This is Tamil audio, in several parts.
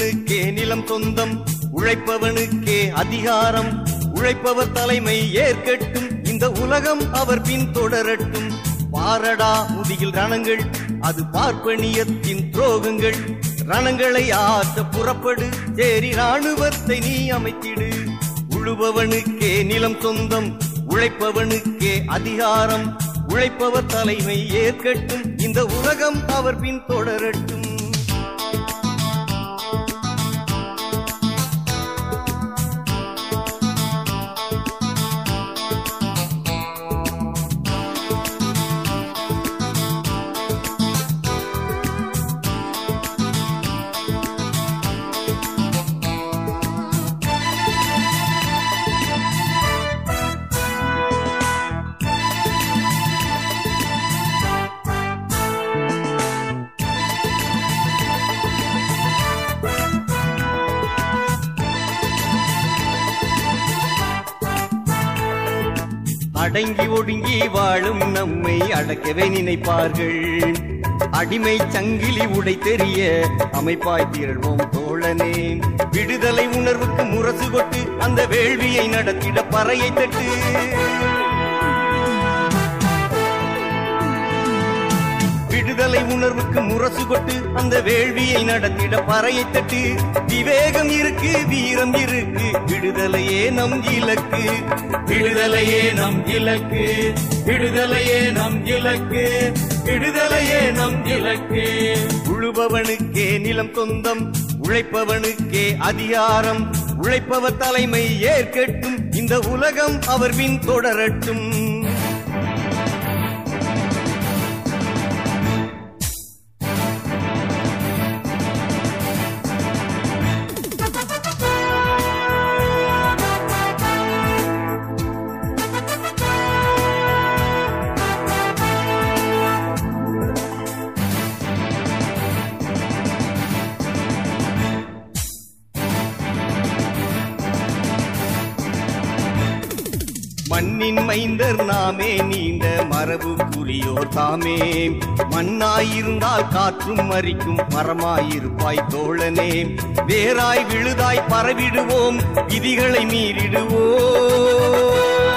உழுபவனுக்கே நிலம் சொந்தம் உழைப்பவனுக்கே அதிகாரம் உழைப்பவர் தலைமை ஏற்கட்டும் இந்த உலகம் அவர் பின் தொடரட்டும் பாரடா முதியில் ரணங்கள் அது பார்ப்பனியத்தின் துரோகங்கள் ரணங்களை ஆற்ற புறப்படு சேரி ராணுவத்தை நீ அமைத்திடு உழுபவனுக்கே நிலம் சொந்தம் உழைப்பவனுக்கே அதிகாரம் உழைப்பவர் தலைமை ஏற்கட்டும் இந்த உலகம் அவர் பின் தொடரட்டும் அடங்கி ஒடுங்கி வாழும் நம்மை அடக்கவே நினைப்பார்கள் அடிமை சங்கிலி உடை தெரிய அமைப்பாய் திரள்வோம் தோழனே விடுதலை உணர்வுக்கு முரசு கொட்டு அந்த வேள்வியை நடத்திட பறையை தட்டு விடுதலை உணர்வுக்கு முரசு கொட்டு அந்த வேள்வியை நடத்திட பறையை தட்டு விவேகம் இருக்கு வீரம் இருக்கு விடுதலையே நம் இலக்கு விடுதலையே நம் இலக்கு விடுதலையே நம் இலக்கு விடுதலையே நம் இலக்கு உழுபவனுக்கே நிலம் சொந்தம் உழைப்பவனுக்கே அதிகாரம் உழைப்பவர் தலைமை ஏற்கட்டும் இந்த உலகம் அவர் பின் தொடரட்டும் மண்ணின் மைந்தர் நாமே நீண்ட மரபு புரியோர் தாமே மண்ணாயிருந்தால் காற்றும் மறிக்கும் மரமாயிருப்பாய் தோழனே வேராய் விழுதாய் பரவிடுவோம் விதிகளை மீறிடுவோம்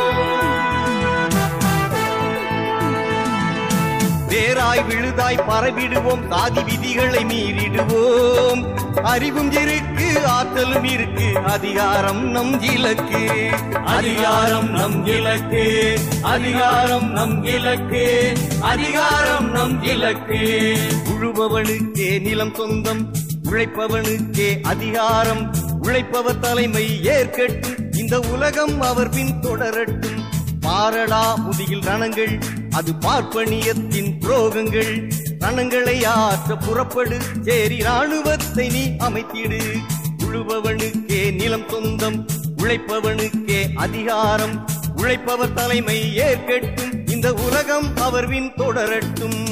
வேராய் விழுதாய் பரவிடுவோம் சாதி விதிகளை மீறிடுவோம் அறிவும் இருக்கு ஆற்றலும் இருக்கு அதிகாரம் நம் இலக்கு அதிகாரம் நம் இலக்கு அதிகாரம் நம் இலக்கு அதிகாரம் நம் இலக்கு உழுபவனுக்கே நிலம் சொந்தம் உழைப்பவனுக்கே அதிகாரம் உழைப்பவர் தலைமை ஏற்கட்டும் இந்த உலகம் அவர் பின் தொடரட்டும் பாரடா முதியில் ரணங்கள் அது பார்ப்பனியத்தின் துரோகங்கள் ரணங்களை ஆற்ற புறப்படு சேரி ராணுவத்தை நீ அமைத்திடு உழுபவனுக்கே நிலம் சொந்தம் உழைப்பவனுக்கே அதிகாரம் உழைப்பவர் தலைமை ஏற்கட்டும் இந்த உலகம் அவர் பின் தொடரட்டும்